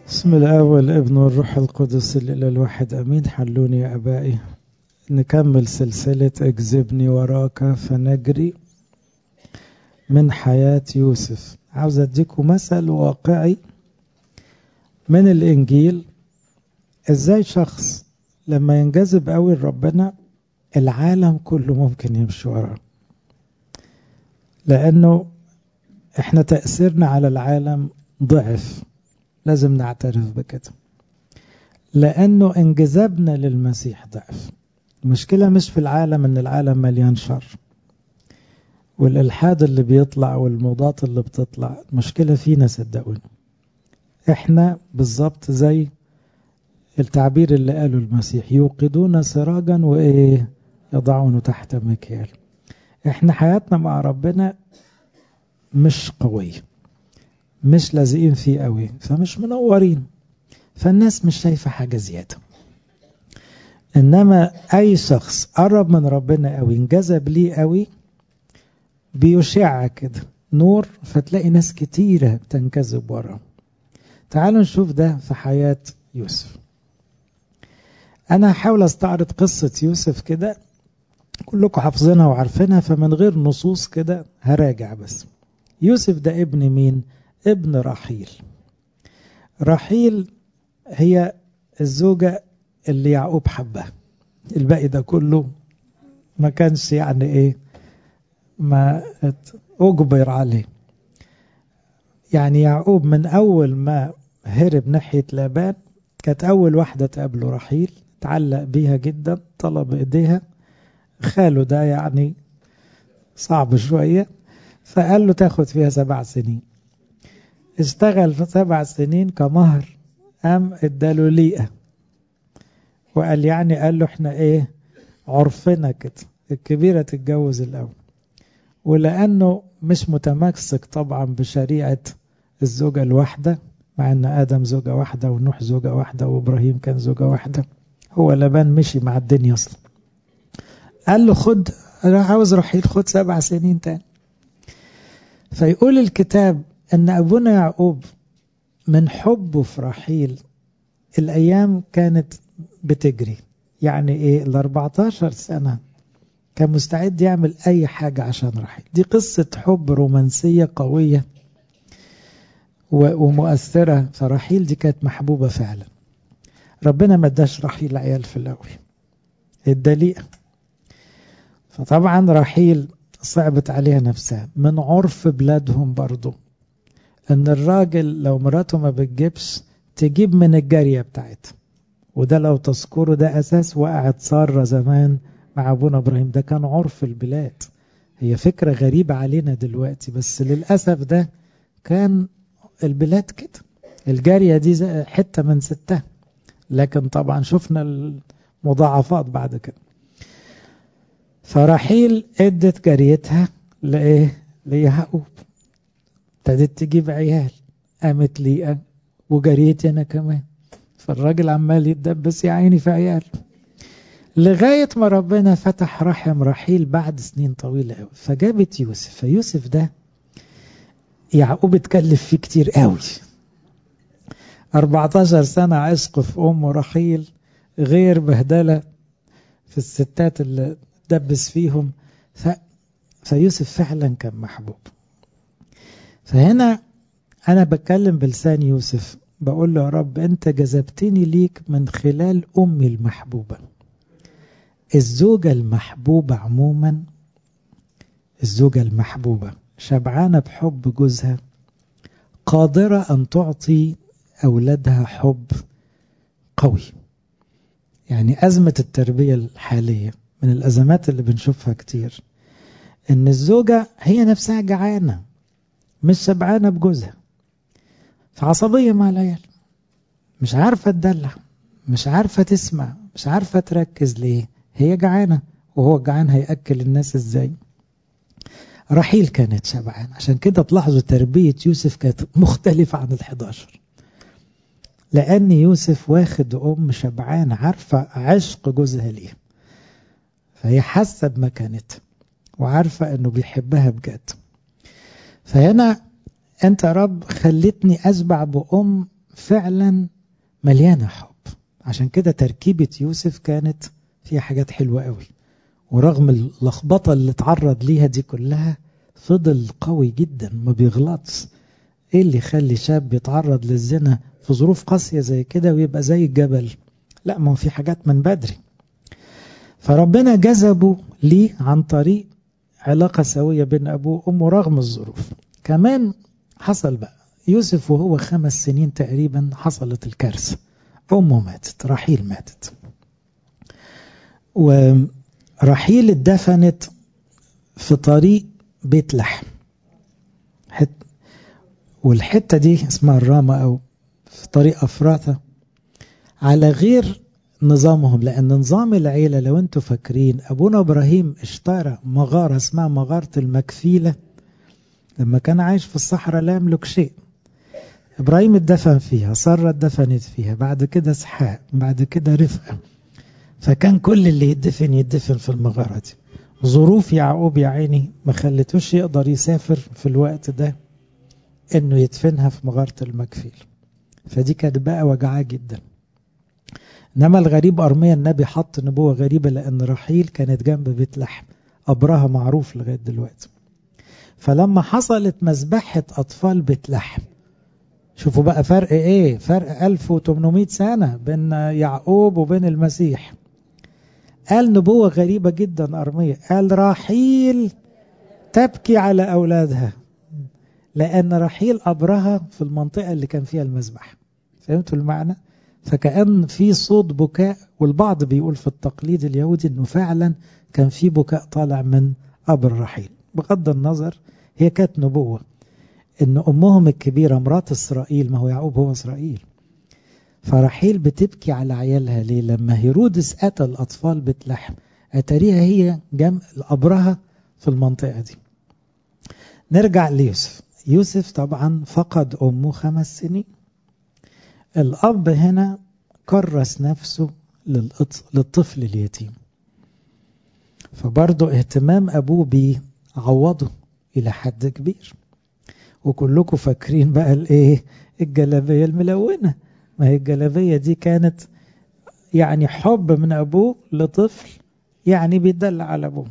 بسم الله والابن والروح القدس الإله الواحد أمين حلوني يا أبائي نكمل سلسلة اجذبني وراك فنجري من حياة يوسف عاوز أديكم مثل واقعي من الإنجيل إزاي شخص لما ينجذب قوي لربنا العالم كله ممكن يمشي وراه لأنه إحنا تأثيرنا على العالم ضعف لازم نعترف بكده لأنه انجذابنا للمسيح ضعف المشكلة مش في العالم ان العالم مليان شر والإلحاد اللي بيطلع والموضات اللي بتطلع المشكلة فينا صدقوني احنا بالظبط زي التعبير اللي قاله المسيح يوقدون سراجا وايه يضعونه تحت مكيال احنا حياتنا مع ربنا مش قويه مش لازقين فيه قوي فمش منورين فالناس مش شايفة حاجة زيادة إنما أي شخص قرب من ربنا قوي انجذب ليه قوي بيشع كده نور فتلاقي ناس كتيرة بتنجذب وراه تعالوا نشوف ده في حياة يوسف أنا هحاول أستعرض قصة يوسف كده كلكم حافظينها وعارفينها فمن غير نصوص كده هراجع بس يوسف ده ابن مين؟ ابن رحيل رحيل هي الزوجة اللي يعقوب حبها الباقي ده كله ما كانش يعني ايه ما اجبر عليه يعني يعقوب من اول ما هرب ناحية لابان كانت اول واحدة تقابله رحيل تعلق بيها جدا طلب ايديها خاله ده يعني صعب شوية فقال له تاخد فيها سبع سنين اشتغل في سبع سنين كمهر قام اداله ليئة وقال يعني قال له احنا ايه عرفنا كده الكبيرة تتجوز الأول ولأنه مش متمسك طبعا بشريعة الزوجة الواحدة مع أن آدم زوجة واحدة ونوح زوجة واحدة وإبراهيم كان زوجة واحدة هو لبان مشي مع الدنيا أصلا قال له خد أنا عاوز رحيل خد سبع سنين تاني فيقول الكتاب أن أبونا يعقوب من حبه في رحيل الأيام كانت بتجري يعني إيه ال 14 سنة كان مستعد يعمل أي حاجة عشان رحيل دي قصة حب رومانسية قوية ومؤثرة فرحيل دي كانت محبوبة فعلا ربنا ما اداش رحيل عيال في الأول الدليل فطبعا رحيل صعبت عليها نفسها من عرف بلادهم برضو ان الراجل لو مراته ما بتجيبش تجيب من الجارية بتاعتها وده لو تذكروا ده اساس وقعت سارة زمان مع ابونا ابراهيم ده كان عرف البلاد هي فكرة غريبة علينا دلوقتي بس للأسف ده كان البلاد كده الجارية دي حتة من ستة لكن طبعا شفنا المضاعفات بعد كده فرحيل ادت جاريتها لايه ليعقوب ابتدت تجيب عيال قامت ليئة وجريتي أنا كمان فالراجل عمال يتدبس يا عيني في عيال لغاية ما ربنا فتح رحم رحيل بعد سنين طويلة قوي فجابت يوسف فيوسف ده يعقوب اتكلف فيه كتير قوي 14 سنة عشق في أم رحيل غير بهدلة في الستات اللي دبس فيهم ف... فيوسف فعلا كان محبوب فهنا أنا بتكلم بلسان يوسف بقول له يا رب أنت جذبتني ليك من خلال أمي المحبوبة الزوجة المحبوبة عموما الزوجة المحبوبة شبعانة بحب جوزها قادرة أن تعطي أولادها حب قوي يعني أزمة التربية الحالية من الأزمات اللي بنشوفها كتير إن الزوجة هي نفسها جعانة مش شبعانة بجوزها فعصبية مع العيال مش عارفة تدلع مش عارفة تسمع مش عارفة تركز ليه هي جعانة وهو جعان هيأكل الناس ازاي رحيل كانت شبعان عشان كده تلاحظوا تربية يوسف كانت مختلفة عن الحداشر لأن يوسف واخد أم شبعان عارفة عشق جوزها ليه فهي حاسة بمكانتها وعارفة أنه بيحبها بجد فهنا أنت رب خلتني أشبع بأم فعلا مليانة حب عشان كده تركيبة يوسف كانت فيها حاجات حلوة قوي ورغم اللخبطة اللي اتعرض ليها دي كلها فضل قوي جدا ما بيغلطش ايه اللي يخلي شاب يتعرض للزنا في ظروف قاسية زي كده ويبقى زي الجبل لا ما هو في حاجات من بدري فربنا جذبه ليه عن طريق علاقة سوية بين أبوه وأمه رغم الظروف كمان حصل بقى يوسف وهو خمس سنين تقريبا حصلت الكارثة أمه ماتت رحيل ماتت ورحيل اتدفنت في طريق بيت لحم حت والحتة دي اسمها الرامة أو في طريق أفراثة على غير نظامهم لأن نظام العيلة لو انتوا فاكرين أبونا إبراهيم اشترى مغارة اسمها مغارة المكفيلة لما كان عايش في الصحراء لا يملك شيء إبراهيم اتدفن فيها سارة اتدفنت فيها بعد كده اسحاق بعد كده رفقة فكان كل اللي يدفن يدفن في المغارة دي ظروف يعقوب يا عيني ما خلتوش يقدر يسافر في الوقت ده انه يدفنها في مغارة المكفيل فدي كانت بقى وجعاه جدا انما الغريب ارميا النبي حط نبوة غريبة لان رحيل كانت جنب بيت لحم قبرها معروف لغاية دلوقتي فلما حصلت مذبحة اطفال بيت لحم شوفوا بقى فرق ايه فرق 1800 سنة بين يعقوب وبين المسيح قال نبوة غريبة جدا أرمية قال رحيل تبكي على أولادها لأن رحيل قبرها في المنطقة اللي كان فيها المذبح فهمتوا المعنى؟ فكأن في صوت بكاء والبعض بيقول في التقليد اليهودي أنه فعلا كان في بكاء طالع من قبر رحيل بغض النظر هي كانت نبوة أن أمهم الكبيرة مرات إسرائيل ما هو يعقوب هو إسرائيل فرحيل بتبكي على عيالها ليه لما هيرودس قتل أطفال بيت لحم أتاريها هي جنب قبرها في المنطقة دي نرجع ليوسف يوسف طبعا فقد أمه خمس سنين الأب هنا كرس نفسه للطفل اليتيم فبرضه اهتمام أبوه بيه عوضه إلى حد كبير وكلكم فاكرين بقى الايه الجلابيه الملونه ما هي الجلابيه دي كانت يعني حب من ابوه لطفل يعني بيدل على ابوه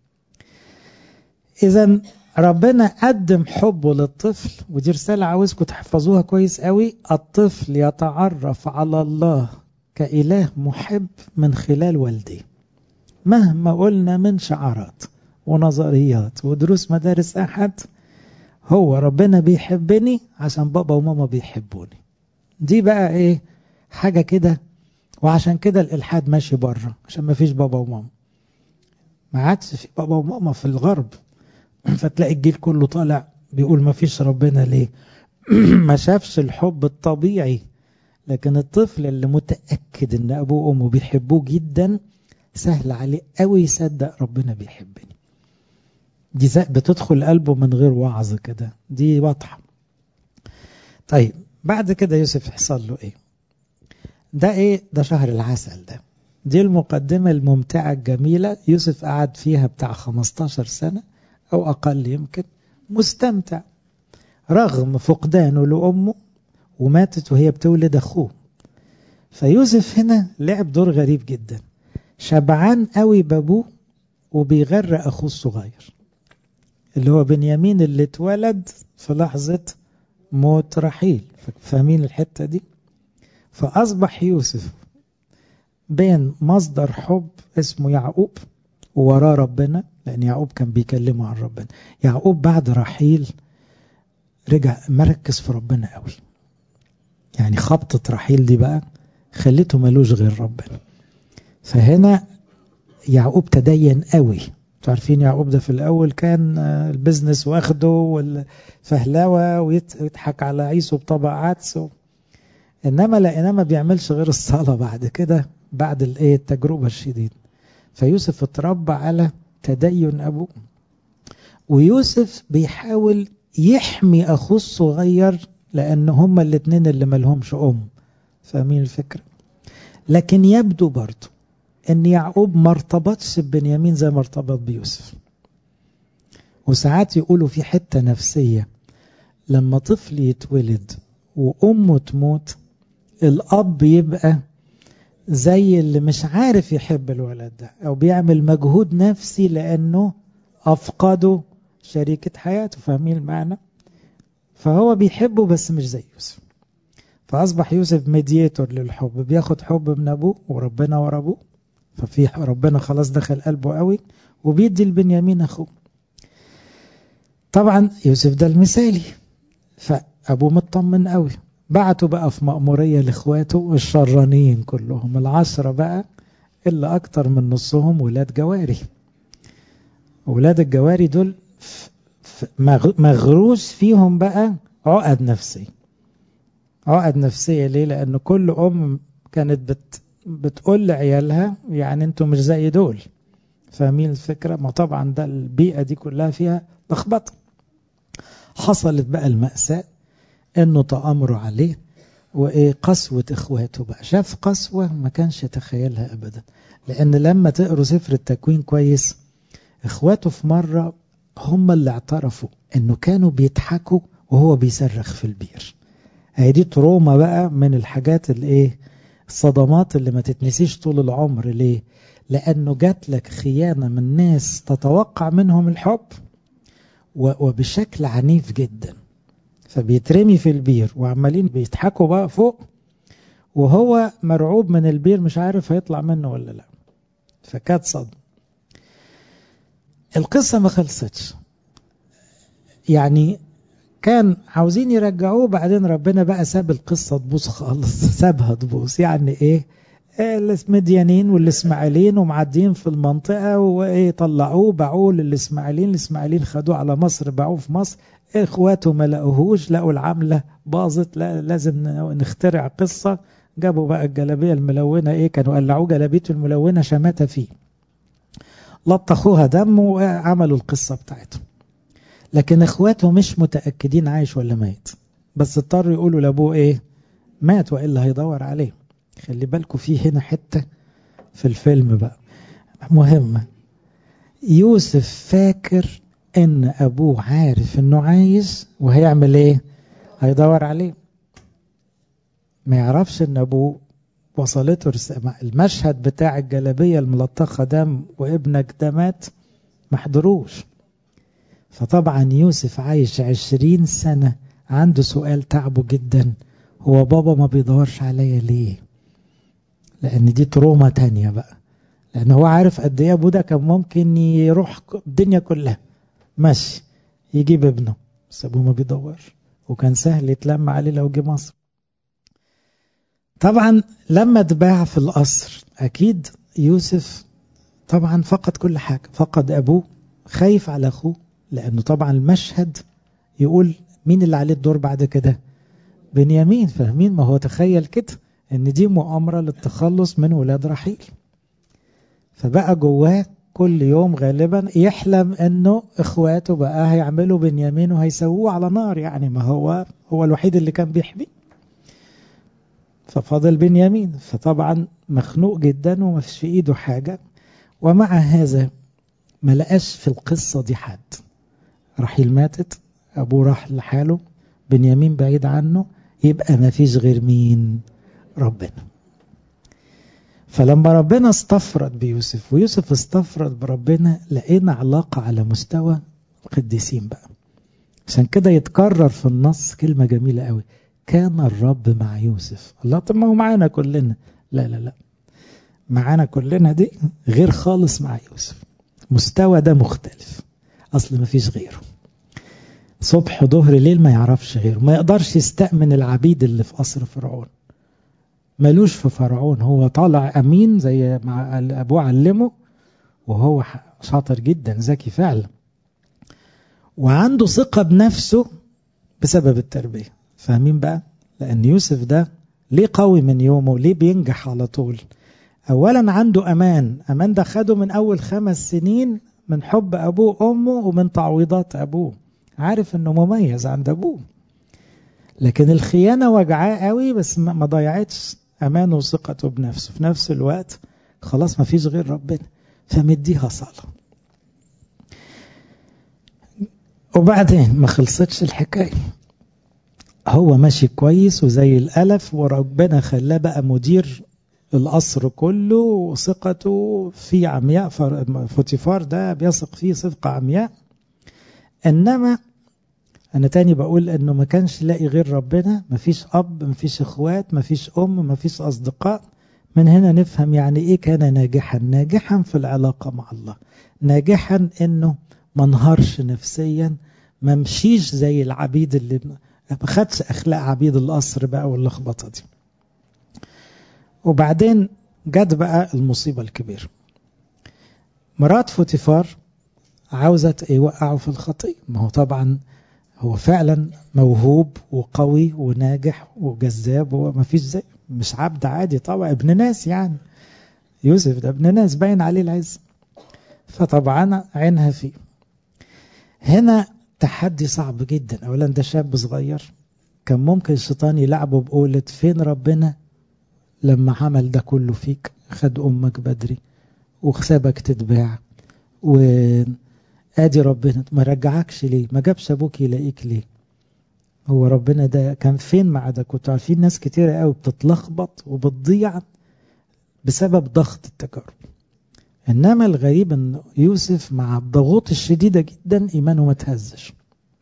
اذا ربنا قدم حبه للطفل ودي رساله عاوزكم تحفظوها كويس قوي الطفل يتعرف على الله كاله محب من خلال والديه مهما قلنا من شعارات ونظريات ودروس مدارس احد هو ربنا بيحبني عشان بابا وماما بيحبوني دي بقى ايه حاجة كده وعشان كده الإلحاد ماشي بره عشان ما فيش بابا وماما ما عادش في بابا وماما في الغرب فتلاقي الجيل كله طالع بيقول ما فيش ربنا ليه ما شافش الحب الطبيعي لكن الطفل اللي متأكد ان ابوه وامه بيحبوه جدا سهل عليه قوي يصدق ربنا بيحبني دي بتدخل قلبه من غير وعظ كده دي واضحة طيب بعد كده يوسف يحصل له ايه ده ايه ده شهر العسل ده دي المقدمة الممتعة الجميلة يوسف قعد فيها بتاع 15 سنة او اقل يمكن مستمتع رغم فقدانه لأمه وماتت وهي بتولد اخوه فيوسف هنا لعب دور غريب جدا شبعان قوي بابوه وبيغرق اخوه الصغير اللي هو بنيامين اللي اتولد في لحظة موت رحيل فاهمين الحتة دي فأصبح يوسف بين مصدر حب اسمه يعقوب ووراه ربنا لأن يعقوب كان بيكلمه عن ربنا يعقوب بعد رحيل رجع مركز في ربنا قوي يعني خبطة رحيل دي بقى خليته ملوش غير ربنا فهنا يعقوب تدين قوي عارفين يعقوب ده في الأول كان البزنس واخده والفهلوة ويضحك على عيسو بطبق عدس إنما لقيناه ما بيعملش غير الصلاة بعد كده بعد الايه التجربة الشديدة فيوسف اتربى على تدين أبوه ويوسف بيحاول يحمي أخوه الصغير لأن هما الاتنين اللي ملهمش أم فاهمين الفكرة لكن يبدو برضه ان يعقوب ما ارتبطش ببنيامين زي ما ارتبط بيوسف وساعات يقولوا في حتة نفسية لما طفل يتولد وأمه تموت الأب يبقى زي اللي مش عارف يحب الولد ده أو بيعمل مجهود نفسي لأنه أفقده شريكة حياته فاهمين المعنى فهو بيحبه بس مش زي يوسف فأصبح يوسف ميدياتور للحب بياخد حب من أبوه وربنا ورا أبوه ففي ربنا خلاص دخل قلبه قوي وبيدي لبنيامين أخوه طبعا يوسف ده المثالي فأبوه مطمن قوي بعتوا بقى في مأمورية لإخواته الشرانيين كلهم العشرة بقى إلا أكتر من نصهم ولاد جواري ولاد الجواري دول مغروس فيهم بقى عقد نفسية عقد نفسية ليه لأن كل أم كانت بت بتقول لعيالها يعني انتوا مش زي دول فاهمين الفكرة ما طبعا ده البيئة دي كلها فيها لخبطة حصلت بقى المأساة انه تأمروا عليه وايه قسوة اخواته بقى شاف قسوة ما كانش يتخيلها ابدا لان لما تقروا سفر التكوين كويس اخواته في مرة هم اللي اعترفوا انه كانوا بيضحكوا وهو بيصرخ في البير هي دي تروما بقى من الحاجات اللي ايه الصدمات اللي ما تتنسيش طول العمر ليه لانه جات لك خيانة من ناس تتوقع منهم الحب وبشكل عنيف جدا فبيترمي في البير وعمالين بيضحكوا بقى فوق وهو مرعوب من البير مش عارف هيطلع منه ولا لا فكانت صدمة القصة ما خلصتش يعني كان عاوزين يرجعوه بعدين ربنا بقى ساب القصة تبوظ خالص سابها تبوظ يعني ايه الاسمديانين والاسماعيليين ومعديين في المنطقة وايه طلعوه باعوه للاسماعيليين الاسماعيليين خدوه على مصر باعوه في مصر اخواته ما لقوهوش لقوا العملة باظت لا لازم نخترع قصة جابوا بقى الجلابية الملونة ايه كانوا قلعوه جلابيته الملونة شماتة فيه لطخوها دم وعملوا القصة بتاعتهم لكن اخواته مش متأكدين عايش ولا ميت بس اضطروا يقولوا لابوه ايه مات وإلا هيدور عليه خلي بالكم في هنا حتة في الفيلم بقى مهمة يوسف فاكر ان ابوه عارف انه عايز وهيعمل ايه هيدور عليه ما يعرفش ان ابوه وصلته رسالة المشهد بتاع الجلابية الملطخة دم وابنك ده مات ما حضروش فطبعا يوسف عايش عشرين سنة عنده سؤال تعبه جدا هو بابا ما بيدورش عليا ليه لان دي تروما تانية بقى لان هو عارف قد ايه ابوه ده كان ممكن يروح الدنيا كلها ماشي يجيب ابنه بس ابوه ما بيدورش وكان سهل يتلم عليه لو جه مصر طبعا لما اتباع في القصر اكيد يوسف طبعا فقد كل حاجة فقد ابوه خايف على اخوه لانه طبعا المشهد يقول مين اللي عليه الدور بعد كده بنيامين فاهمين ما هو تخيل كده ان دي مؤامرة للتخلص من ولاد رحيل فبقى جواه كل يوم غالبا يحلم انه اخواته بقى هيعملوا بنيامين وهيسووه على نار يعني ما هو هو الوحيد اللي كان بيحميه ففضل بنيامين فطبعا مخنوق جدا وما فيش في ايده حاجة ومع هذا ما لقاش في القصة دي حد رحيل ماتت ابوه راح لحاله بنيامين بعيد عنه يبقى ما فيش غير مين ربنا فلما ربنا استفرد بيوسف ويوسف استفرد بربنا لقينا علاقة على مستوى القديسين بقى عشان كده يتكرر في النص كلمة جميلة قوي كان الرب مع يوسف الله طب ما هو معانا كلنا لا لا لا معانا كلنا دي غير خالص مع يوسف مستوى ده مختلف أصل ما فيش غيره صبح ظهر ليل ما يعرفش غيره ما يقدرش يستأمن العبيد اللي في قصر فرعون ملوش في فرعون هو طالع أمين زي ما أبوه علمه وهو شاطر جدا ذكي فعلا وعنده ثقة بنفسه بسبب التربية فاهمين بقى لأن يوسف ده ليه قوي من يومه ليه بينجح على طول أولا عنده أمان أمان ده خده من أول خمس سنين من حب أبوه وأمه ومن تعويضات أبوه عارف أنه مميز عند أبوه لكن الخيانة وجعاه قوي بس ما ضيعتش أمانه وثقته بنفسه في نفس الوقت خلاص ما فيش غير ربنا فمديها صلاة وبعدين ما خلصتش الحكاية هو ماشي كويس وزي الألف وربنا خلاه بقى مدير القصر كله وثقته في عمياء فوتيفار ده بيثق فيه صفقة عمياء إنما أنا تاني بقول إنه ما كانش لاقي غير ربنا مفيش أب مفيش إخوات مفيش أم مفيش أصدقاء من هنا نفهم يعني إيه كان ناجحا ناجحا في العلاقة مع الله ناجحا إنه ما انهارش نفسيا ما مشيش زي العبيد اللي ما خدش أخلاق عبيد القصر بقى واللخبطة دي وبعدين جت بقى المصيبة الكبيرة مرات فوتيفار عاوزة يوقعوا في الخطية ما هو طبعا هو فعلا موهوب وقوي وناجح وجذاب وما فيش زي مش عبد عادي طبعا ابن ناس يعني يوسف ده ابن ناس باين عليه العز فطبعا عينها فيه هنا تحدي صعب جدا اولا ده شاب صغير كان ممكن الشيطان يلعبه بقولة فين ربنا لما عمل ده كله فيك خد امك بدري وسابك تتباع وادي ربنا ما رجعكش ليه ما جابش ابوك يلاقيك ليه هو ربنا ده كان فين مع ده كنتوا عارفين ناس كتيرة قوي بتتلخبط وبتضيع بسبب ضغط التجارب انما الغريب ان يوسف مع الضغوط الشديدة جدا ايمانه ما تهزش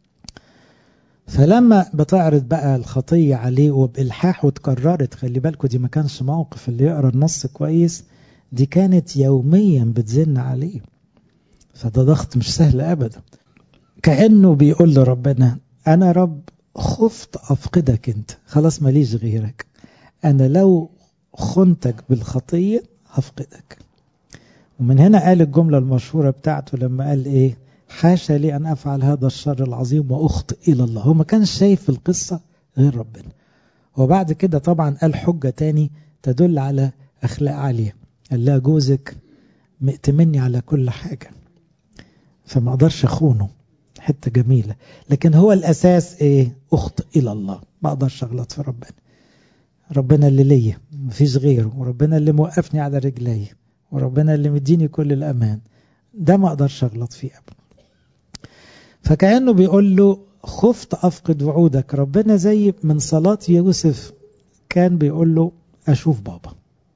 فلما بتعرض بقى الخطية عليه وبإلحاح وتكررت خلي بالكوا دي ما كانش موقف اللي يقرا النص كويس دي كانت يوميا بتزن عليه فده ضغط مش سهل أبدا كأنه بيقول لربنا أنا رب خفت أفقدك أنت خلاص ماليش غيرك أنا لو خنتك بالخطية هفقدك ومن هنا قال الجملة المشهورة بتاعته لما قال إيه حاشا لي أن أفعل هذا الشر العظيم وأخطئ إلى الله هو ما كانش شايف القصة غير ربنا وبعد كده طبعا قال حجة تاني تدل على أخلاق عالية قال لها جوزك مئتمني على كل حاجة فما أقدرش أخونه حتة جميلة لكن هو الأساس إيه أخطئ إلى الله ما أقدرش أغلط في ربنا ربنا اللي ليا مفيش غيره وربنا اللي موقفني على رجلي وربنا اللي مديني كل الأمان ده ما أقدرش أغلط فيه أبدا فكأنه بيقول له خفت أفقد وعودك ربنا زي من صلاة يوسف كان بيقول له أشوف بابا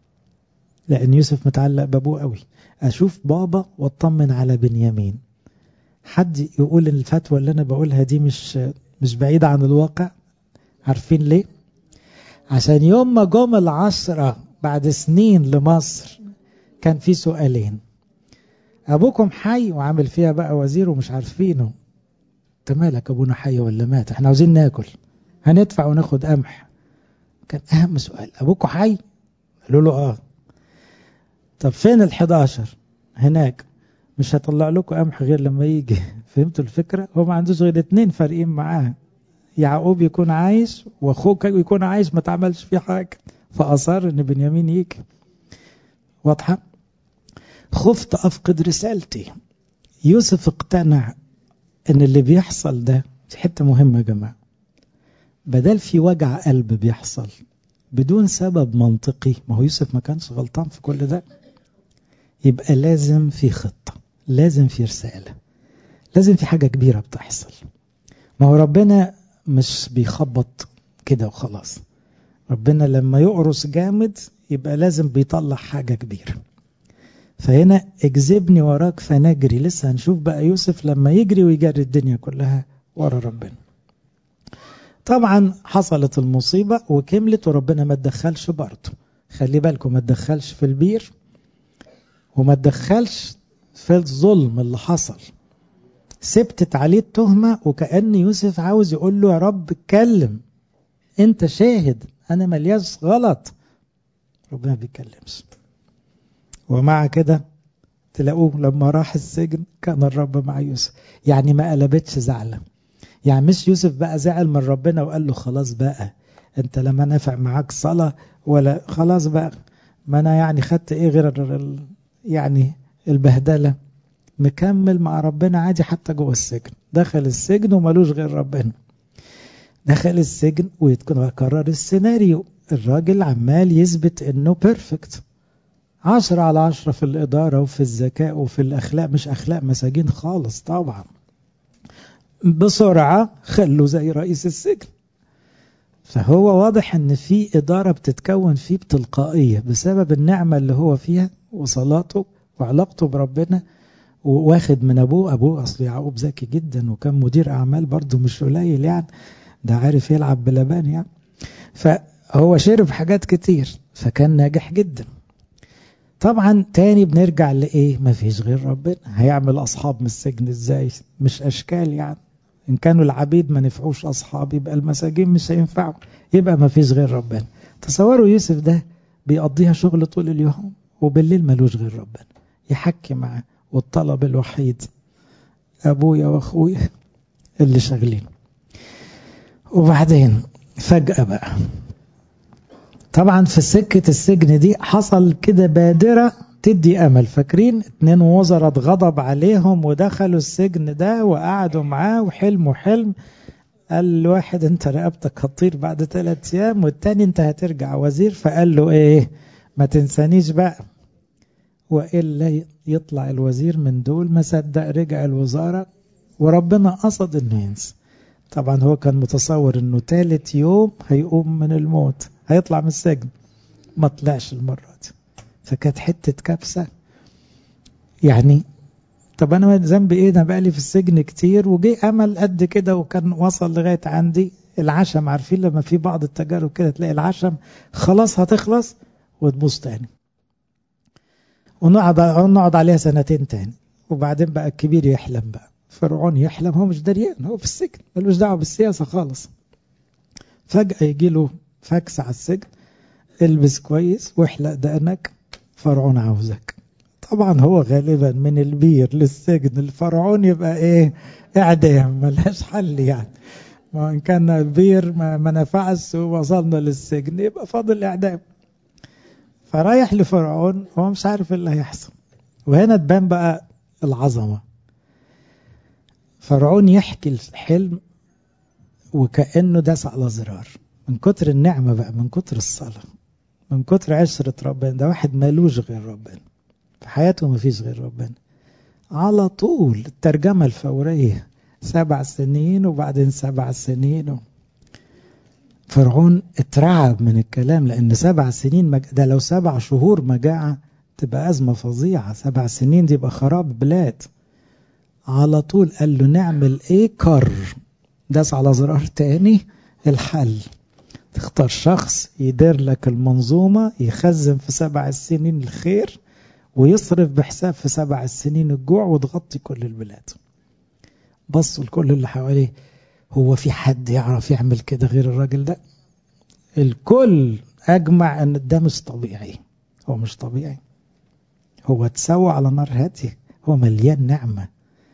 لأن يوسف متعلق بابوه قوي أشوف بابا واطمن على بنيامين حد يقول ان الفتوى اللي أنا بقولها دي مش مش بعيدة عن الواقع عارفين ليه عشان يوم ما جم العشرة بعد سنين لمصر كان في سؤالين أبوكم حي وعامل فيها بقى وزير ومش عارفينه انت مالك ابونا حي ولا مات احنا عاوزين ناكل هندفع وناخد قمح كان اهم سؤال ابوكوا حي قالوا له اه طب فين ال11 هناك مش هطلع لكم قمح غير لما يجي فهمتوا الفكره هو ما عندوش غير اتنين فارقين معاه يعقوب يكون عايش واخوك يكون عايش ما تعملش فيه حاجه فاصر ان بنيامين يجي واضحه خفت افقد رسالتي يوسف اقتنع ان اللي بيحصل ده في حته مهمه يا جماعه بدل في وجع قلب بيحصل بدون سبب منطقي ما هو يوسف ما كانش غلطان في كل ده يبقى لازم في خطه لازم في رساله لازم في حاجه كبيره بتحصل ما هو ربنا مش بيخبط كده وخلاص ربنا لما يقرص جامد يبقى لازم بيطلع حاجه كبيره فهنا اجذبني وراك فنجري لسه هنشوف بقى يوسف لما يجري ويجري الدنيا كلها ورا ربنا طبعا حصلت المصيبة وكملت وربنا ما تدخلش برضه خلي بالكم ما تدخلش في البير وما تدخلش في الظلم اللي حصل سبتت عليه التهمة وكأن يوسف عاوز يقول له يا رب اتكلم انت شاهد انا ملياش غلط ربنا بيتكلمش ومع كده تلاقوه لما راح السجن كان الرب مع يوسف يعني ما قلبتش زعله يعني مش يوسف بقى زعل من ربنا وقال له خلاص بقى انت لما نافع معاك صلاة ولا خلاص بقى ما انا يعني خدت ايه غير يعني البهدلة مكمل مع ربنا عادي حتى جوه السجن دخل السجن وملوش غير ربنا دخل السجن ويتكرر السيناريو الراجل عمال يثبت انه بيرفكت عشرة على عشرة في الإدارة وفي الذكاء وفي الأخلاق مش أخلاق مساجين خالص طبعا بسرعة خلوا زي رئيس السجن فهو واضح ان في إدارة بتتكون فيه بتلقائية بسبب النعمة اللي هو فيها وصلاته وعلاقته بربنا واخد من أبوه أبوه أصل يعقوب ذكي جدا وكان مدير أعمال برضه مش قليل يعني ده عارف يلعب بلبان يعني فهو شرب حاجات كتير فكان ناجح جدا طبعا تاني بنرجع لإيه مفيش غير ربنا هيعمل أصحاب من السجن إزاي مش أشكال يعني إن كانوا العبيد ما نفعوش أصحاب يبقى المساجين مش هينفعوا يبقى مفيش غير ربنا تصوروا يوسف ده بيقضيها شغل طول اليوم وبالليل ملوش غير ربنا يحكي معاه والطلب الوحيد أبويا وأخويا اللي شغلين وبعدين فجأة بقى طبعا في سكة السجن دي حصل كده بادرة تدي أمل فاكرين اتنين وزراء اتغضب عليهم ودخلوا السجن ده وقعدوا معاه وحلموا حلم قال الواحد انت رقبتك هتطير بعد ثلاث ايام والتاني انت هترجع وزير فقال له ايه ما تنسانيش بقى وإلا يطلع الوزير من دول ما صدق رجع الوزارة وربنا قصد انه ينسى طبعا هو كان متصور انه ثالث يوم هيقوم من الموت هيطلع من السجن ما طلعش المرة دي فكانت حتة كبسة يعني طب انا ذنبي ايه انا بقالي في السجن كتير وجي امل قد كده وكان وصل لغاية عندي العشم عارفين لما في بعض التجارب كده تلاقي العشم خلاص هتخلص وتبوظ تاني ونقعد نقعد عليها سنتين تاني وبعدين بقى الكبير يحلم بقى فرعون يحلم هو مش دريان هو في السجن ملوش دعوه بالسياسه خالص فجاه يجي له فاكس على السجن البس كويس واحلق دقنك فرعون عاوزك طبعا هو غالبا من البير للسجن الفرعون يبقى ايه اعدام ملهاش حل يعني ما ان كان البير ما, ما نفعش ووصلنا للسجن يبقى فاضل اعدام فرايح لفرعون هو مش عارف اللي هيحصل وهنا تبان بقى العظمه فرعون يحكي الحلم وكأنه داس على زرار من كتر النعمة بقى من كتر الصلاة من كتر عشرة ربنا ده واحد مالوش غير ربنا في حياته ما فيش غير ربنا على طول الترجمة الفورية سبع سنين وبعدين سبع سنين فرعون اترعب من الكلام لأن سبع سنين مج... ده لو سبع شهور مجاعة تبقى أزمة فظيعة سبع سنين دي يبقى خراب بلاد على طول قال له نعمل ايه كر داس على زرار تاني الحل تختار شخص يدير لك المنظومة يخزن في سبع سنين الخير ويصرف بحساب في سبع سنين الجوع وتغطي كل البلاد بصوا لكل اللي حواليه هو في حد يعرف يعمل كده غير الراجل ده الكل أجمع أن ده مش طبيعي هو مش طبيعي هو اتسوى على نار هادية هو مليان نعمة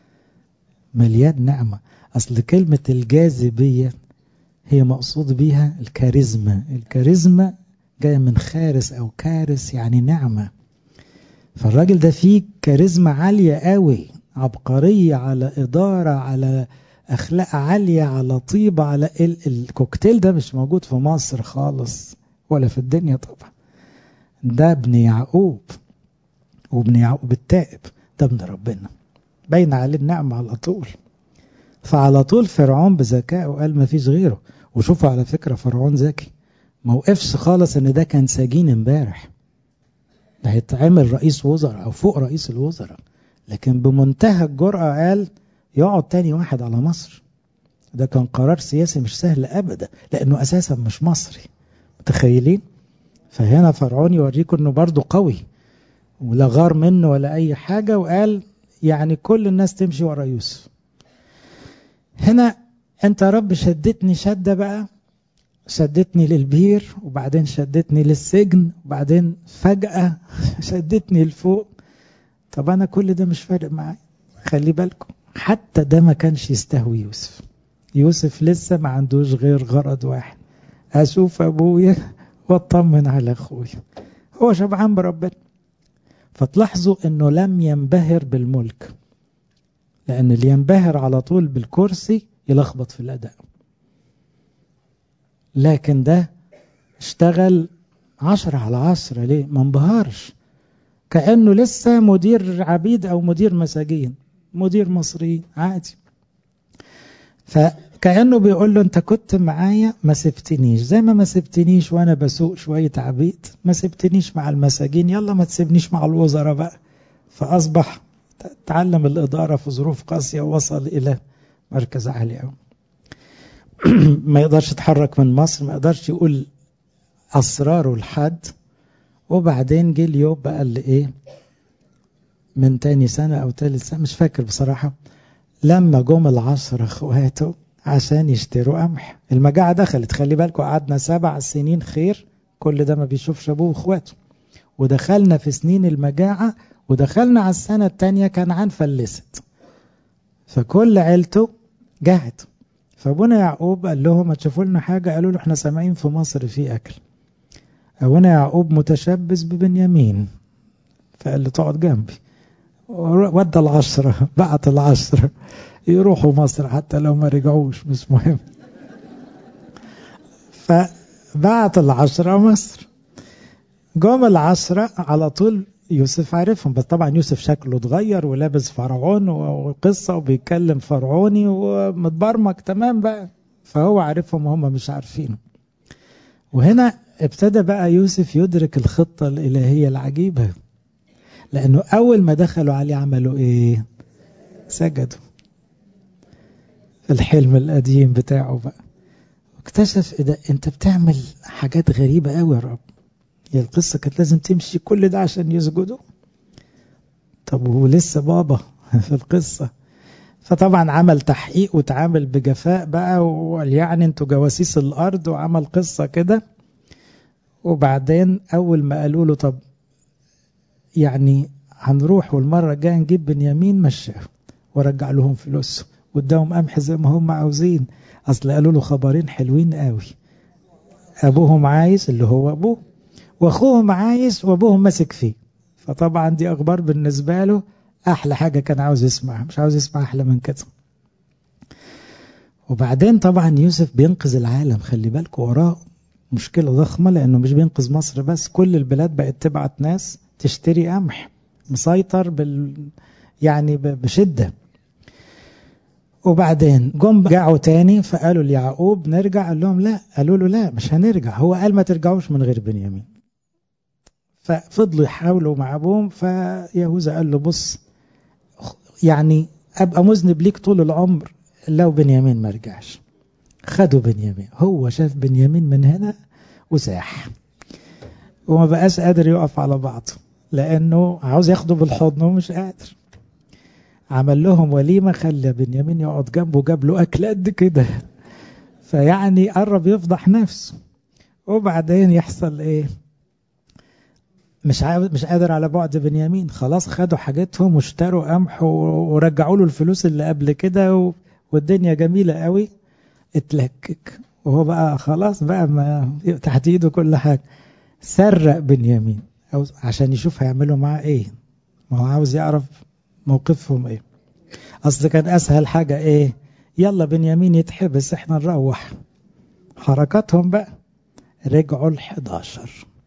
مليان نعمة أصل كلمة الجاذبية هي مقصود بيها الكاريزما الكاريزما جاية من خارس أو كارس يعني نعمة فالراجل ده فيه كاريزما عالية قوي عبقرية على إدارة على أخلاق عالية على طيبة على ال الكوكتيل ده مش موجود في مصر خالص ولا في الدنيا طبعا ده ابن يعقوب وابن يعقوب التائب ده ابن ربنا باين عليه النعمة على طول فعلى طول فرعون بذكائه قال ما فيش غيره وشوفوا على فكرة فرعون ذكي ما وقفش خالص ان ده كان سجين امبارح ده هيتعمل رئيس وزراء او فوق رئيس الوزراء لكن بمنتهى الجرأة قال يقعد تاني واحد على مصر ده كان قرار سياسي مش سهل ابدا لانه اساسا مش مصري متخيلين فهنا فرعون يوريكم انه برضه قوي ولا غار منه ولا اي حاجة وقال يعني كل الناس تمشي ورا يوسف هنا انت يا رب شدتني شدة بقى شدتني للبير وبعدين شدتني للسجن وبعدين فجأة شدتني لفوق طب انا كل ده مش فارق معايا خلي بالكم حتى ده ما كانش يستهوي يوسف يوسف لسه ما عندوش غير غرض واحد اشوف ابويا واطمن على اخويا هو شبعان بربنا فتلاحظوا انه لم ينبهر بالملك لان اللي ينبهر على طول بالكرسي يلخبط في الاداء لكن ده اشتغل عشرة على عشرة ليه ما انبهرش كأنه لسه مدير عبيد أو مدير مساجين مدير مصري عادي كأنه بيقول له انت كنت معايا ما سبتنيش زي ما ما سبتنيش وانا بسوق شوية عبيد ما سبتنيش مع المساجين يلا ما تسيبنيش مع الوزراء بقى فأصبح تعلم الإدارة في ظروف قاسية ووصل إلى مركز عالي قوي ما يقدرش يتحرك من مصر ما يقدرش يقول أسراره لحد وبعدين جه اليوم بقى اللي إيه من تاني سنة أو تالت سنة مش فاكر بصراحة لما جم العشرة اخواته عشان يشتروا قمح المجاعة دخلت خلي بالكم قعدنا سبع سنين خير كل ده ما بيشوفش أبوه واخواته ودخلنا في سنين المجاعة ودخلنا على السنة التانية كنعان فلست فكل عيلته جهت فابونا يعقوب قال لهم ما تشوفوا لنا حاجة قالوا له احنا سامعين في مصر في أكل أبونا يعقوب متشبث ببنيامين فقال له تقعد جنبي ودى العشرة بعت العشرة يروحوا مصر حتى لو ما رجعوش مش مهم فبعت العشرة مصر جم العشرة على طول يوسف عارفهم بس طبعا يوسف شكله اتغير ولابس فرعون وقصة وبيتكلم فرعوني ومتبرمج تمام بقى فهو عارفهم وهم مش عارفينه وهنا ابتدى بقى يوسف يدرك الخطة الإلهية العجيبة لأنه أول ما دخلوا عليه عملوا إيه سجدوا في الحلم القديم بتاعه بقى واكتشف إيه ده أنت بتعمل حاجات غريبة قوي يا رب هي القصة كانت لازم تمشي كل ده عشان يسجدوا طب ولسه بابا في القصة فطبعا عمل تحقيق وتعامل بجفاء بقى وقال يعني انتوا جواسيس الارض وعمل قصة كده وبعدين اول ما قالوا له طب يعني هنروح والمرة الجاية نجيب بنيامين مشاه ورجع لهم فلوسه واداهم قمح زي ما هم عاوزين اصل قالوا له خبرين حلوين قوي ابوهم عايز اللي هو ابوه واخوهم عايز وابوهم ماسك فيه فطبعا دي اخبار بالنسبه له احلى حاجه كان عاوز يسمعها مش عاوز يسمع احلى من كده وبعدين طبعا يوسف بينقذ العالم خلي بالكم وراه مشكله ضخمه لانه مش بينقذ مصر بس كل البلاد بقت تبعت ناس تشتري قمح مسيطر بال يعني بشده وبعدين جم رجعوا تاني فقالوا ليعقوب نرجع قال لهم لا قالوا له لا مش هنرجع هو قال ما ترجعوش من غير بنيامين ففضلوا يحاولوا مع ابوهم فيهوذا قال له بص يعني ابقى مذنب ليك طول العمر لو بنيامين ما رجعش خدوا بنيامين هو شاف بنيامين من هنا وساح وما بقاش قادر يقف على بعضه لانه عاوز ياخده بالحضن ومش قادر عمل لهم وليمة خلى بنيامين يقعد جنبه جاب له أكل قد كده فيعني قرب يفضح نفسه وبعدين يحصل إيه مش عاوز مش قادر على بعد بنيامين خلاص خدوا حاجتهم واشتروا قمح ورجعوا له الفلوس اللي قبل كده والدنيا جميلة قوي اتلكك وهو بقى خلاص بقى ما تحت ايده كل حاجة سرق بنيامين أو عشان يشوف هيعملوا معاه ايه ما هو عاوز يعرف موقفهم ايه اصل كان اسهل حاجة ايه يلا بنيامين يتحبس احنا نروح حركاتهم بقى رجعوا ال11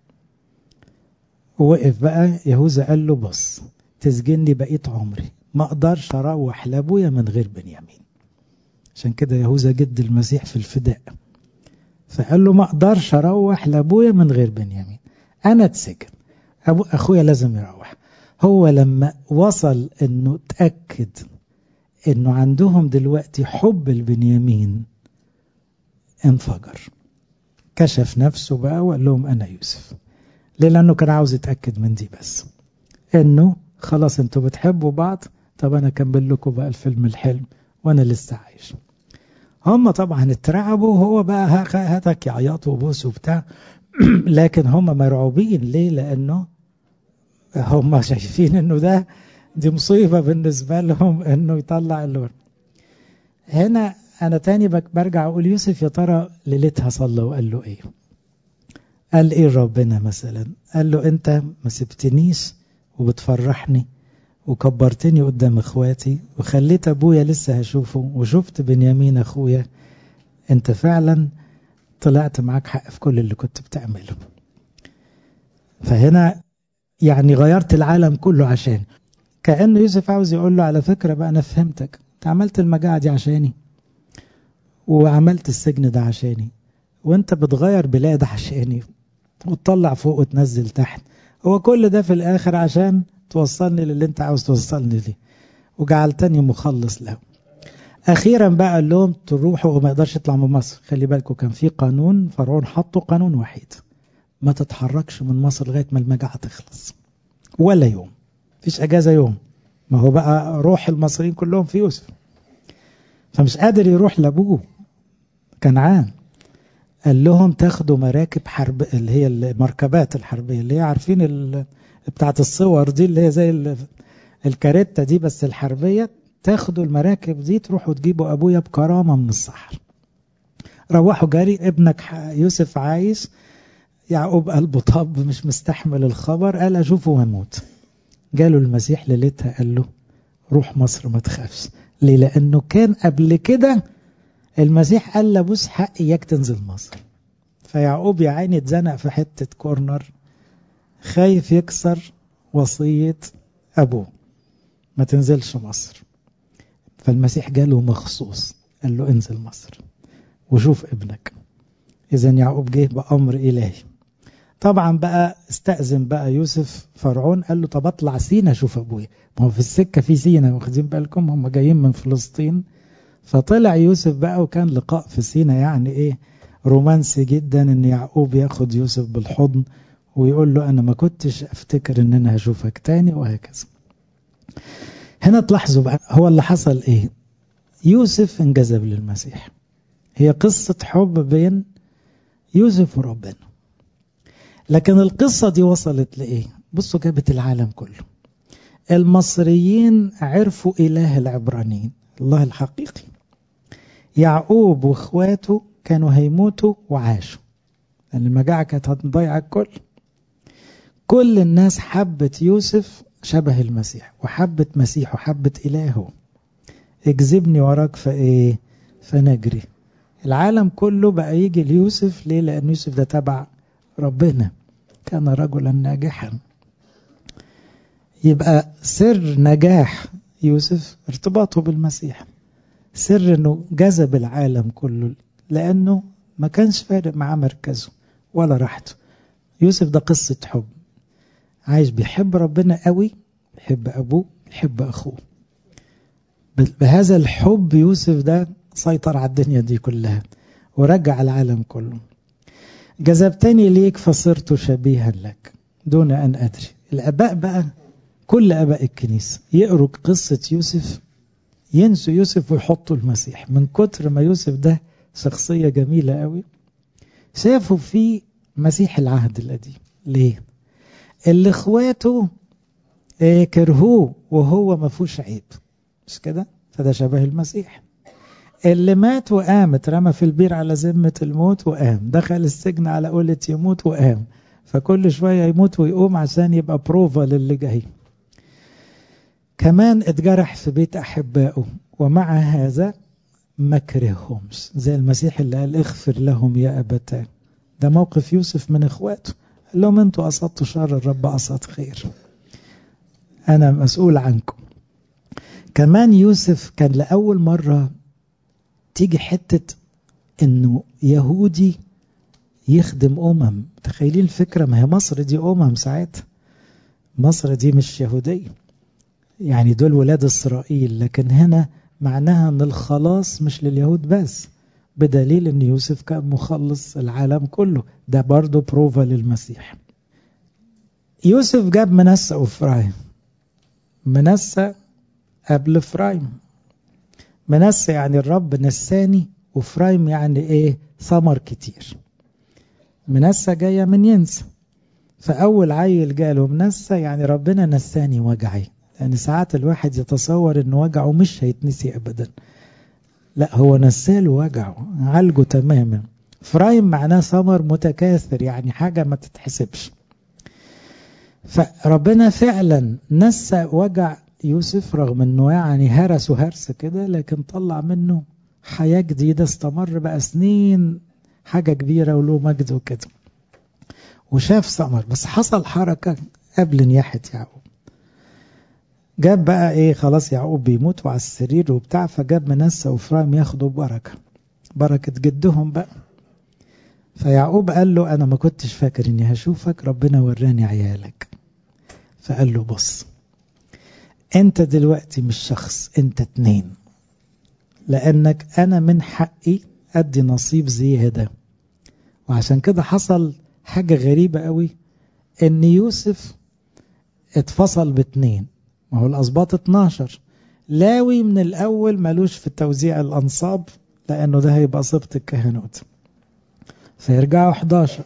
ووقف بقى يهوذا قال له بص تسجني بقيت عمري ما اقدرش اروح لابويا من غير بنيامين عشان كده يهوذا جد المسيح في الفداء فقال له ما اقدرش اروح لابويا من غير بنيامين انا اتسجن ابو اخويا لازم يروح هو لما وصل انه اتأكد انه عندهم دلوقتي حب البنيامين انفجر كشف نفسه بقى وقال لهم انا يوسف ليه لانه كان عاوز يتأكد من دي بس انه خلاص انتوا بتحبوا بعض طب انا اكمل لكم بقى الفيلم الحلم وانا لسه عايش هم طبعا اترعبوا وهو بقى هاتك يعيط وبوس وبتاع لكن هم مرعوبين ليه لانه هم شايفين انه ده دي مصيبة بالنسبة لهم انه يطلع اللون هنا انا تاني برجع اقول يوسف يا ترى ليلتها صلى وقال له ايه قال ايه ربنا مثلا قال له انت ما سبتنيش وبتفرحني وكبرتني قدام اخواتي وخليت ابويا لسه هشوفه وشفت بنيامين اخويا انت فعلا طلعت معاك حق في كل اللي كنت بتعمله فهنا يعني غيرت العالم كله عشان كأن يوسف عاوز يقول له على فكرة بقى أنا فهمتك أنت عملت المجاعة دي عشاني وعملت السجن ده عشاني وانت بتغير بلاد عشاني وتطلع فوق وتنزل تحت هو كل ده في الاخر عشان توصلني للي انت عاوز توصلني ليه وجعلتني مخلص له اخيرا بقى قال لهم تروحوا وما يقدرش يطلع من مصر خلي بالكم كان في قانون فرعون حطه قانون وحيد ما تتحركش من مصر لغايه ما المجاعه تخلص ولا يوم مفيش اجازه يوم ما هو بقى روح المصريين كلهم في يوسف فمش قادر يروح لابوه كنعان قال لهم تاخدوا مراكب حرب اللي هي المركبات الحربيه اللي هي عارفين ال... بتاعت الصور دي اللي هي زي ال... الكاريتا دي بس الحربيه تاخدوا المراكب دي تروحوا تجيبوا ابويا بكرامه من الصحر روحوا جري ابنك يوسف عايش يعقوب قلبه طب مش مستحمل الخبر قال اشوفه واموت جاله المسيح ليلتها قال له روح مصر ما تخافش ليه لانه كان قبل كده المسيح قال له بص حق اياك تنزل مصر فيعقوب يا عيني اتزنق في حته كورنر خايف يكسر وصيه ابوه ما تنزلش مصر فالمسيح جاله مخصوص قال له انزل مصر وشوف ابنك اذا يعقوب جه بامر الهي طبعا بقى استأذن بقى يوسف فرعون قال له طب اطلع سينا اشوف ابويا ما هو في السكه في سينا واخدين بالكم هم جايين من فلسطين فطلع يوسف بقى وكان لقاء في سينا يعني ايه رومانسي جدا ان يعقوب ياخد يوسف بالحضن ويقول له انا ما كنتش افتكر ان انا هشوفك تاني وهكذا هنا تلاحظوا بقى هو اللي حصل ايه يوسف انجذب للمسيح هي قصة حب بين يوسف وربنا لكن القصة دي وصلت لإيه بصوا جابت العالم كله المصريين عرفوا إله العبرانيين الله الحقيقي يعقوب واخواته كانوا هيموتوا وعاشوا لأن المجاعة كانت هتضيع الكل كل الناس حبت يوسف شبه المسيح وحبت مسيح وحبت إلهه اجذبني وراك فإيه فنجري العالم كله بقى يجي ليوسف ليه لأن يوسف ده تبع ربنا كان رجلا ناجحا يبقى سر نجاح يوسف ارتباطه بالمسيح سر انه جذب العالم كله لانه ما كانش فارق معاه مركزه ولا راحته يوسف ده قصة حب عايش بيحب ربنا قوي بيحب ابوه بيحب اخوه بهذا الحب يوسف ده سيطر على الدنيا دي كلها ورجع العالم كله جذبتني ليك فصرت شبيها لك دون أن أدري الآباء بقى كل آباء الكنيسة يقروا قصة يوسف ينسوا يوسف ويحطوا المسيح من كتر ما يوسف ده شخصية جميلة قوي شافوا فيه مسيح العهد القديم ليه اللي اخواته كرهوه وهو ما فيهوش عيب مش كده فده شبه المسيح اللي مات وقام اترمى في البير على ذمة الموت وقام دخل السجن على قولة يموت وقام فكل شوية يموت ويقوم عشان يبقى بروفا للي جاي كمان اتجرح في بيت أحبائه ومع هذا ما كرههمش زي المسيح اللي قال اغفر لهم يا أبتان ده موقف يوسف من اخواته قال لهم انتوا قصدتوا شر الرب قصد خير أنا مسؤول عنكم كمان يوسف كان لأول مرة تيجي حتة انه يهودي يخدم امم تخيلين الفكرة ما هي مصر دي امم ساعتها مصر دي مش يهودية يعني دول ولاد اسرائيل لكن هنا معناها ان الخلاص مش لليهود بس بدليل ان يوسف كان مخلص العالم كله ده برضه بروفا للمسيح يوسف جاب منسى وفرايم منسى قبل فرايم منسى يعني الرب نساني وفرايم يعني ايه ثمر كتير منسى جاية من ينسى فأول عيل جاله منسى يعني ربنا نساني وجعي لأن ساعات الواحد يتصور إن وجعه مش هيتنسي أبدا لا هو نساله وجعه عالجه تماما فرايم معناه ثمر متكاثر يعني حاجة ما تتحسبش فربنا فعلا نسى وجع يوسف رغم انه يعني هرس وهرس كده لكن طلع منه حياة جديدة استمر بقى سنين حاجة كبيرة وله مجد وكده وشاف ثمر بس حصل حركة قبل نياحة يعقوب جاب بقى ايه خلاص يعقوب بيموت وعلى السرير وبتاع فجاب منسى وفرايم ياخدوا بركة بركة جدهم بقى فيعقوب قال له أنا ما كنتش فاكر إني هشوفك ربنا وراني عيالك فقال له بص أنت دلوقتي مش شخص أنت اتنين لأنك أنا من حقي أدي نصيب زيادة وعشان كده حصل حاجة غريبة قوي إن يوسف اتفصل باتنين ما هو الأسباط 12 لاوي من الأول ملوش في توزيع الأنصاب لأنه ده هيبقى سبط الكهنوت فيرجعوا 11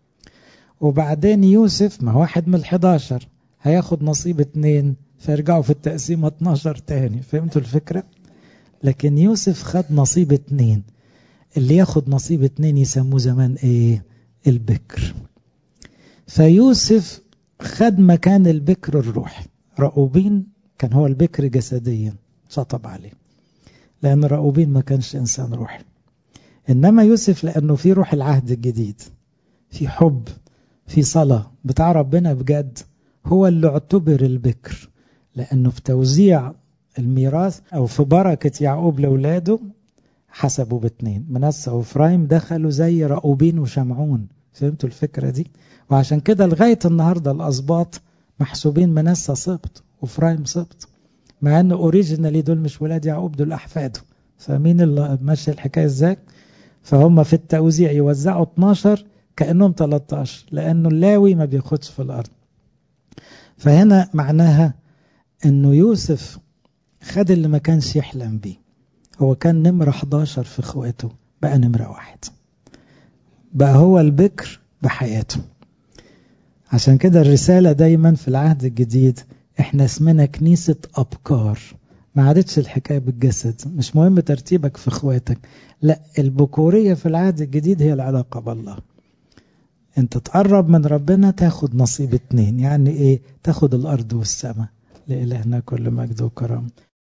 وبعدين يوسف ما هو واحد من ال11 هياخد نصيب اتنين فيرجعوا في التقسيمة 12 تاني فهمتوا الفكرة؟ لكن يوسف خد نصيب اتنين اللي ياخد نصيب اتنين يسموه زمان ايه؟ البكر فيوسف خد مكان البكر الروحي رأوبين كان هو البكر جسديا شطب عليه لأن رأوبين ما كانش إنسان روحي إنما يوسف لأنه في روح العهد الجديد في حب في صلاة بتاع ربنا بجد هو اللي اعتبر البكر لأنه في توزيع الميراث أو في بركة يعقوب لأولاده حسبوا باتنين منسى وفرايم دخلوا زي رأوبين وشمعون فهمتوا الفكرة دي وعشان كده لغاية النهاردة الأسباط محسوبين منسى سبط وفرايم سبط مع ان اوريجينالي دول مش ولاد يعقوب دول احفاده فمين اللي ماشي الحكايه ازاي فهم في التوزيع يوزعوا 12 كانهم 13 لانه اللاوي ما بياخدش في الارض فهنا معناها انه يوسف خد اللي ما كانش يحلم بيه هو كان نمرة 11 في اخواته بقى نمرة واحد بقى هو البكر بحياته عشان كده الرسالة دايما في العهد الجديد احنا اسمنا كنيسة أبكار ما عادتش الحكاية بالجسد مش مهم ترتيبك في اخواتك لا البكورية في العهد الجديد هي العلاقة بالله انت تقرب من ربنا تاخد نصيب اتنين يعني ايه تاخد الارض والسماء لإلهنا كل مجد وكرم